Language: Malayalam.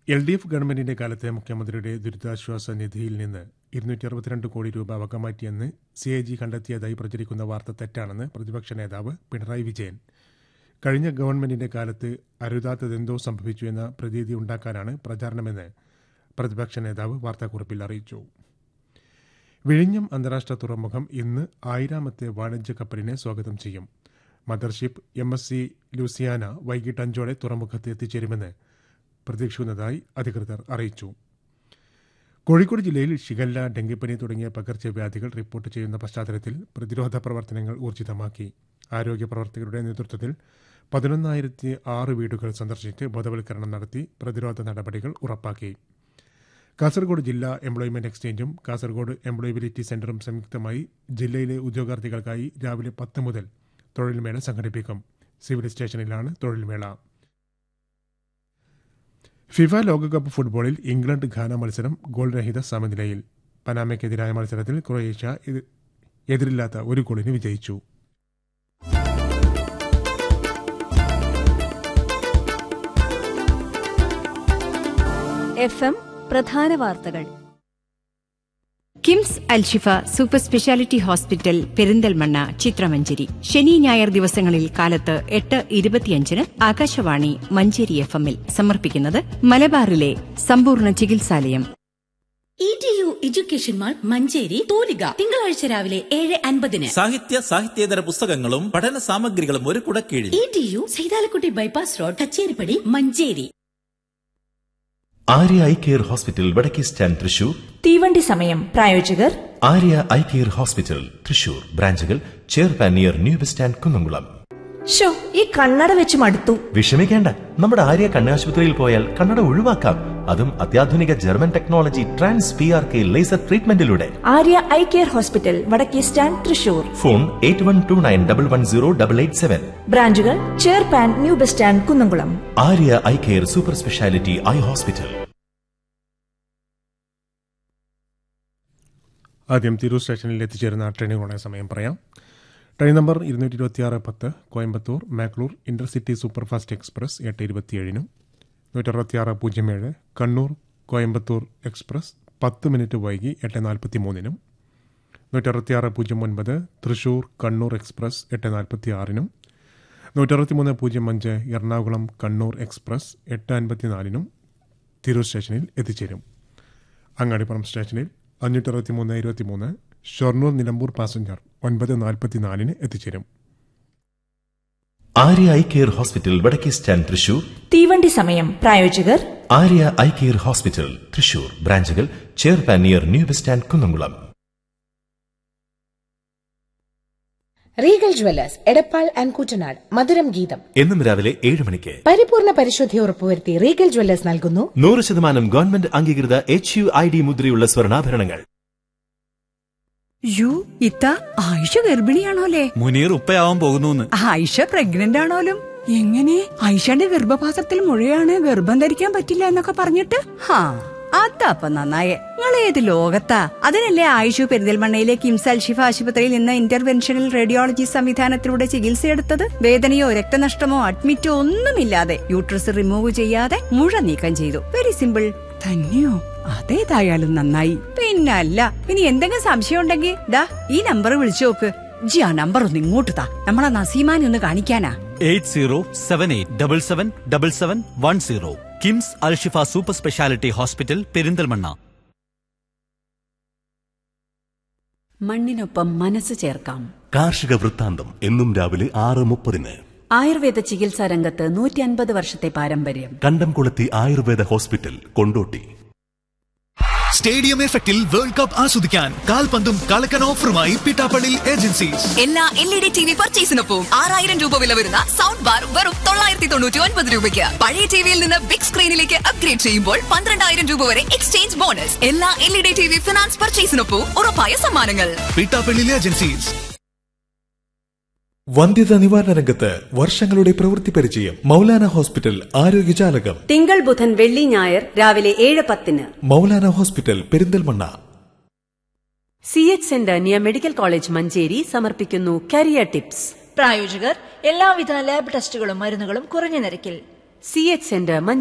എൽ ഡി എഫ് ഗവൺമെന്റിന്റെ കാലത്തെ മുഖ്യമന്ത്രിയുടെ ദുരിതാശ്വാസ നിധിയിൽ നിന്ന് ഇരുന്നൂറ്റി അറുപത്തിരണ്ട് കോടി രൂപ വകമാറ്റിയെന്ന് സി ഐ ജി കണ്ടെത്തിയതായി പ്രചരിക്കുന്ന വാർത്ത തെറ്റാണെന്ന് പ്രതിപക്ഷ നേതാവ് പിണറായി വിജയൻ കഴിഞ്ഞ ഗവൺമെന്റിന്റെ കാലത്ത് അരുതാത്തതെന്തോ സംഭവിച്ചു എന്ന പ്രതീതി ഉണ്ടാക്കാനാണ് പ്രചാരണമെന്ന് പ്രതിപക്ഷ നേതാവ് വാർത്താക്കുറിപ്പിൽ അറിയിച്ചു വിഴിഞ്ഞം അന്താരാഷ്ട്ര തുറമുഖം ഇന്ന് ആയിരാമത്തെ വാണിജ്യ കപ്പലിനെ സ്വാഗതം ചെയ്യും mothership M S C Luciana വൈകിട്ട് അഞ്ചോടെ തുറമുഖത്ത് എത്തിച്ചേരുമെന്ന് പ്രതീക്ഷിക്കുന്നതായി അധികൃതർ അറിയിച്ചു കോഴിക്കോട് ജില്ലയിൽ ഷിഗല്ല ഡെങ്കിപ്പനി തുടങ്ങിയ പകർച്ചവ്യാധികൾ റിപ്പോർട്ട് ചെയ്യുന്ന പശ്ചാത്തലത്തിൽ പ്രതിരോധ പ്രവർത്തനങ്ങൾ ഊർജിതമാക്കി ആരോഗ്യ പ്രവർത്തകരുടെ നേതൃത്വത്തിൽ പതിനൊന്നായിരത്തി ആറ് വീടുകൾ സന്ദർശിച്ച് ബോധവൽക്കരണം നടത്തി പ്രതിരോധ നടപടികൾ ഉറപ്പാക്കി കാസർഗോഡ് ജില്ലാ എംപ്ലോയ്മെന്റ് എക്സ്ചേഞ്ചും കാസർഗോഡ് എംപ്ലോയബിലിറ്റി സെന്ററും സംയുക്തമായി ജില്ലയിലെ ഉദ്യോഗാർത്ഥികൾക്കായി രാവിലെ പത്ത് മുതൽ തൊഴിൽമേള സംഘടിപ്പിക്കും സിവിൽ സ്റ്റേഷനിലാണ് തൊഴിൽമേള ഫിഫ ലോകകപ്പ് ഫുട്ബോളിൽ ഇംഗ്ലണ്ട് ഘാന മത്സരം ഗോൾ രഹിത സമനിലയിൽ പനാമയ്ക്കെതിരായ മത്സരത്തിൽ ക്രൊയേഷ്യ എതി- എതിരില്ലാത്ത ഒരു ഗോളിന് വിജയിച്ചു എഫ് എം പ്രധാന വാർത്തകൾ KIMS Alshifa super speciality hospital Perinthalmanna ചിത്രമഞ്ചേരി ശനി ഞായർ ദിവസങ്ങളിൽ കാലത്ത് എട്ട് ഇരുപത്തിയഞ്ചിന് ആകാശവാണി മഞ്ചേരി എഫ് എമ്മിൽ സമർപ്പിക്കുന്നത് മലബാറിലെ സമ്പൂർണ്ണ ചികിത്സാലയം E T U education mall Manjeri തൂലിക തിങ്കളാഴ്ച രാവിലെ ഏഴ് അൻപതിന് സാഹിത്യ സാഹിത്യേതര പുസ്തകങ്ങളും പഠന സാമഗ്രികളും ഒരു കുടക്കീഴിൽ E T U Saithalakutty bypass road Kacheripadi Manjeri Arya eye care hospital വടക്കേ സ്റ്റാൻഡ് തൃശൂർ തീവണ്ടി സമയം പ്രായോജകർ Arya eye care hospital Thrissur ബ്രാഞ്ചുകൾ ചെയർപാൻ near new bus stand Kunnamkulam show ഈ കണ്ണട വെച്ച് മടുത്തു വിഷമിക്കേണ്ട നമ്മുടെ ആര്യ കണ്ണാശുപത്രിയിൽ പോയാൽ കണ്ണട ഒഴിവാക്കാം അതും അത്യാധുനിക German technology trans P R K laser ട്രീറ്റ്മെന്റിലൂടെ ആര്യ ഐ കെയർ ഹോസ്പിറ്റൽ വടക്കേ stand Thrissur phone eight one two nine double one zero double eight seven ബ്രാഞ്ചുകൾ ചെയർപാൻ new bus stand Kunnamkulam Arya eye care super speciality eye hospital ആദ്യം തിരൂർ സ്റ്റേഷനിൽ എത്തിച്ചേരുന്ന ട്രെയിനുകളുടെ സമയം പറയാം ട്രെയിൻ നമ്പർ ഇരുന്നൂറ്റി ഇരുപത്തിയാറ് പത്ത് Coimbatore Mangalore intercity superfast express എട്ട് ഇരുപത്തിയേഴിനും നൂറ്ററുപത്തിയാറ് പൂജ്യം ഏഴ് കണ്ണൂർ കോയമ്പത്തൂർ എക്സ്പ്രസ് പത്ത് മിനിറ്റ് വൈകി എട്ട് നാൽപ്പത്തി മൂന്നിനും നൂറ്ററുപത്തിയാറ് പൂജ്യം ഒൻപത് തൃശൂർ കണ്ണൂർ എക്സ്പ്രസ് എട്ട് നാൽപ്പത്തി ആറിനും നൂറ്ററുപത്തിമൂന്ന് പൂജ്യം അഞ്ച് എറണാകുളം കണ്ണൂർ എക്സ്പ്രസ് എട്ട് അൻപത്തിനാലിനും തിരൂർ സ്റ്റേഷനിൽ എത്തിച്ചേരും അങ്ങാടിപ്പുറം സ്റ്റേഷനിൽ അഞ്ഞൂറ്റി അറുപത്തിമൂന്ന് ഇരുപത്തിമൂന്ന് ഷൊർണൂർ നിലമ്പൂർ പാസഞ്ചർ ഒൻപത് നാൽപ്പത്തിനാലിന് എത്തിച്ചേരും ആര്യ ഐ കെയർ ഹോസ്പിറ്റൽ വടക്കേ സ്റ്റാൻഡ് തൃശൂർ തീവണ്ടി സമയം പ്രായോജകർ Arya eye care hospital Thrissur ബ്രാഞ്ചുകൾ ചെയർപാൻ near new bus stand Kunnamkulam Regal Jewellers Edappal and Koottanad മധുരം ഗീതം എന്നും രാവിലെ ഏഴ് മണിക്ക് പരിപൂർണ പരിശുദ്ധി ഉറപ്പുവരുത്തി റീഗൽ ജ്വല്ലേഴ്സ് നൽകുന്നു നൂറ് ശതമാനം ഗവൺമെന്റ് അംഗീകൃത എച്ച് യു ഐ ഡി മുദ്രയുള്ള സ്വർണ്ണാഭരണങ്ങൾ യു ഇത്ത ആയിഷ ഗർഭിണിയാണോലേ മുനീർ ഉപ്പയാവാൻ പോകുന്നു ആയിഷ പ്രഗ്നന്റ് ആണോലും എങ്ങനെ ആയിഷയുടെ ഗർഭപാത്രത്തിൽ മുഴയാണ് ഗർഭം ധരിക്കാൻ പറ്റില്ല എന്നൊക്കെ പറഞ്ഞിട്ട് ഹാ അതപ്പ നന്നായേ നിങ്ങൾ ഏത് ലോകത്താ അതിനല്ലേ ആയിഷു പെരിന്തൽമണ്ണയിലെ കിംസ് അൽഷിഫ ആശുപത്രിയിൽ നിന്ന് ഇന്റർവെൻഷണൽ റേഡിയോളജി സംവിധാനത്തിലൂടെ ചികിത്സയെടുത്തത് വേദനയോ രക്തനഷ്ടമോ അഡ്മിറ്റോ ഒന്നുമില്ലാതെ യൂട്രസ് റിമൂവ് ചെയ്യാതെ മുഴ നീക്കം ചെയ്തു വെരി സിമ്പിൾ തന്നെയോ അതേതായാലും നന്നായി പിന്നല്ല ഇനി എന്തെങ്കിലും സംശയം ഉണ്ടെങ്കിൽ ദാ ഈ നമ്പർ വിളിച്ചു നോക്ക് ജി ആ നമ്പർ ഒന്ന് ഇങ്ങോട്ട് താ നമ്മളെ നസീമാനെ ഒന്ന് കാണിക്കാനാ eight zero seven eight double seven double seven one zero KIMS Alshifa super speciality hospital Perinthalmanna മണ്ണിനൊപ്പം മനസ്സ് ചേർക്കാം കാർഷിക വൃത്താന്തം എന്നും രാവിലെ ആറ് മുപ്പതിന് ആയുർവേദ ചികിത്സാ രംഗത്ത് നൂറ്റി അൻപത് വർഷത്തെ പാരമ്പര്യം കണ്ടംകുളത്തി ആയുർവേദ ഹോസ്പിറ്റൽ കൊണ്ടോട്ടി സ്റ്റേഡിയം എഫക്റ്റിൽ വേൾഡ് കപ്പ് ആസ്വദിക്കാൻ കാൽപന്തും കളക്കൻ ഓഫറുമായി പിട്ടാപ്പള്ളി ഏജൻസീസ് എല്ലാ L E D T V പർച്ചേസിനൊപ്പം ആറായിരം രൂപ വില വരുന്ന സൗണ്ട് ബാർ വെറും തൊള്ളായിരത്തി തൊണ്ണൂറ്റി ഒൻപത് രൂപയ്ക്ക് പഴയ ടിവിയിൽ നിന്ന് ബിഗ് സ്ക്രീനിലേക്ക് അപ്ഗ്രേഡ് ചെയ്യുമ്പോൾ പന്ത്രണ്ടായിരം രൂപ വരെ എക്സ്ചേഞ്ച് ബോണസ് എല്ലാ L E D T V finance പർച്ചേസിനൊപ്പം ഉറപ്പായ സമ്മാനങ്ങൾ പിട്ടാപ്പള്ളി ഏജൻസീസ് വന്ധ്യത നിവാരണ രംഗത്ത് വർഷങ്ങളുടെ പ്രവൃത്തി പരിചയം മൗലാന ഹോസ്പിറ്റൽ ആരോഗ്യജാലകം തിങ്കൾ ബുധൻ വെള്ളി ഞായർ രാവിലെ ഏഴ് പത്തിന് Moulana hospital Perinthalmanna C H centre near medical college Manjeri സമർപ്പിക്കുന്നു കരിയർ ടിപ്സ് പ്രായോജകർ എല്ലാവിധ ലാബ് ടെസ്റ്റുകളും മരുന്നുകളും കുറഞ്ഞ നിരക്കിൽ സി എച്ച് സെന്റർ